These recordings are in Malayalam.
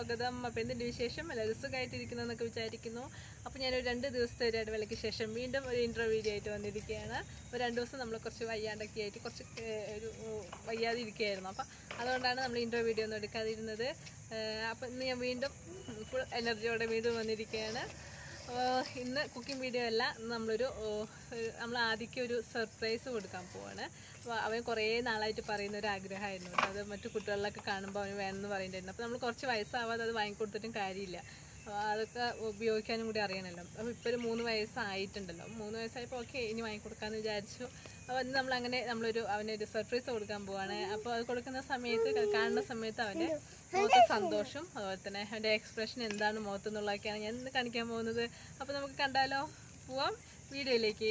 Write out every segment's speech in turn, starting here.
സ്വാഗതം അപ്പോൾ എന്തിൻ്റെ വിശേഷം എല്ലാവരും സുഖമായിട്ടിരിക്കുന്നു എന്നൊക്കെ വിചാരിക്കുന്നു അപ്പോൾ ഞാനൊരു രണ്ട് ദിവസത്തെ ഒരു ഇടവേളയ്ക്ക് ശേഷം വീണ്ടും ഒരു ഇൻട്രോ വീഡിയോ ആയിട്ട് വന്നിരിക്കുകയാണ് അപ്പോൾ രണ്ട് ദിവസം നമ്മൾ കുറച്ച് വയ്യാണ്ടൊക്കെ ആയിട്ട് കുറച്ച് ഏഹ്, ഒരു ഏഹ്, വയ്യാതെ ഇരിക്കുകയായിരുന്നു അപ്പോൾ അതുകൊണ്ടാണ് നമ്മൾ ഇൻട്രോ വീഡിയോ ഒന്നും എടുക്കാതിരുന്നത് അപ്പോൾ ഇന്ന് ഞാൻ വീണ്ടും ഫുൾ എനർജിയോടെ വീണ്ടും വന്നിരിക്കുകയാണ് ആഹ് ഇന്ന് കുക്കിംഗ് വീഡിയോ അല്ല ഇന്ന് നമ്മളൊരു ആഹ് നമ്മൾ ആദ്യക്ക് ഒരു സർപ്രൈസ് കൊടുക്കാൻ പോവാണ് അപ്പോൾ അവൻ കുറേ നാളായിട്ട് പറയുന്ന ഒരു ആഗ്രഹമായിരുന്നു കേട്ടോ അത് മറ്റു കുട്ടികളിലൊക്കെ കാണുമ്പോൾ അവന് വേണമെന്ന് പറയുന്നുണ്ടായിരുന്നു അപ്പോൾ നമ്മൾ കുറച്ച് വയസ്സാവാതെ അത് വാങ്ങിക്കൊടുത്തിട്ടും കാര്യമില്ല അപ്പോൾ അതൊക്കെ ഉപയോഗിക്കാനും കൂടി അറിയണമല്ലോ അപ്പോൾ ഇപ്പോൾ ഒരു മൂന്ന് വയസ്സായിട്ടുണ്ടല്ലോ മൂന്ന് വയസ്സായപ്പോൾ ഓക്കെ ഇനി വാങ്ങിക്കൊടുക്കാമെന്ന് വിചാരിച്ചു അപ്പോൾ ഇന്ന് നമ്മളങ്ങനെ നമ്മളൊരു അവനൊരു സർപ്രൈസ് കൊടുക്കാൻ പോവാണ് അപ്പോൾ അത് കൊടുക്കുന്ന സമയത്ത് കാണുന്ന സമയത്ത് അവൻ്റെ മുഖത്ത് സന്തോഷം അതുപോലെ തന്നെ അവൻ്റെ എക്സ്പ്രഷൻ എന്താണ് മുഖത്ത് എന്നുള്ളതൊക്കെയാണ് ഞാൻ ഇന്ന് കാണിക്കാൻ പോകുന്നത് അപ്പോൾ നമുക്ക് കണ്ടാലോ പോവാം വീഡിയോയിലേക്ക്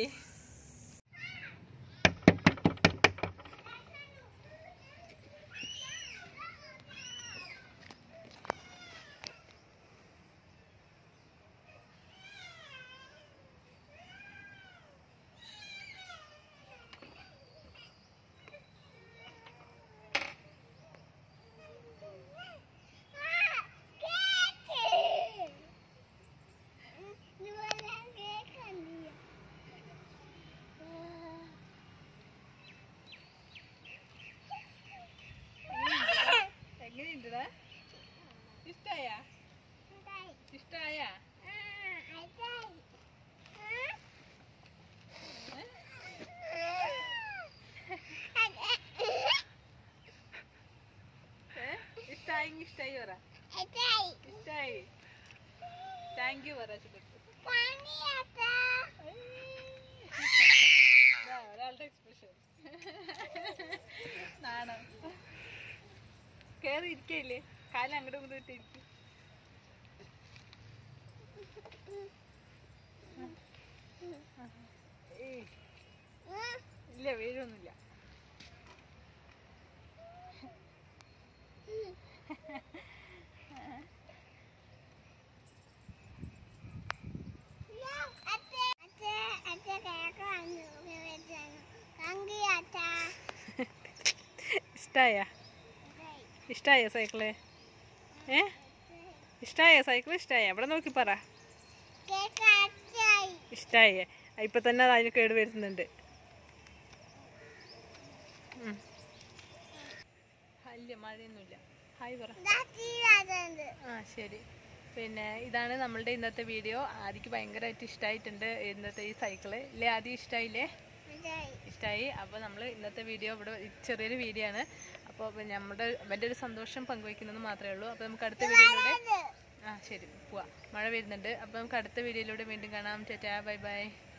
എങ്ങനെയുണ്ടടാ ഇഷ്ടായ ഇഷ്ടായ ഇഷ്ടായെങ്കിൽ ഇഷ്ടായി പറ ഇഷ്ടായി താങ്ക് യു പറ ചുരുക്ക്. ഇതാ ഒരാളുടെ എക്സ്പ്രഷൻ നാണം കേറി ഇരിക്കയില്ലേ കാലം അങ്ങോട്ടും ഇങ്ങോട്ടും ഇട്ടിരിക്കും ഏയ് ഇല്ല വീഴൊന്നുമില്ല ഇഷ്ടായ ഇഷ്ടായ സൈക്കിള് ഏ ഇഷ്ടായ സൈക്കിൾ ഇഷ്ടായ ഇവിടെ നോക്കി പറ ഇഷ്ടായേ ഇപ്പൊ തന്നെ അത് അതിന് കേട് വരുത്തുന്നുണ്ട് ഉം. ഇല്ല മഴയൊന്നുമില്ല ഹായ് പറ ആ ശരി പിന്നെ ഇതാണ് നമ്മളുടെ ഇന്നത്തെ വീഡിയോ ആദിക്ക് ഭയങ്കരമായിട്ട് ഇഷ്ടമായിട്ടുണ്ട് ഇന്നത്തെ ഈ സൈക്കിള് ഇല്ലേ ആദ്യം ഇഷ്ടമായില്ലേ ഇഷ്ടമായി അപ്പോൾ നമ്മൾ ഇന്നത്തെ വീഡിയോ ഇവിടെ ചെറിയൊരു വീഡിയോ ആണ് അപ്പോൾ നമ്മുടെ എൻ്റെ ഒരു സന്തോഷം പങ്കുവയ്ക്കുന്നത് മാത്രമേ ഉള്ളൂ അപ്പോൾ നമുക്ക് അടുത്ത വീഡിയോയിലൂടെ ആ ശരി പോവാം മഴ വരുന്നുണ്ട് അപ്പോൾ നമുക്ക് അടുത്ത വീഡിയോയിലൂടെ വീണ്ടും കാണാം ചേട്ടാ ബൈ ബൈ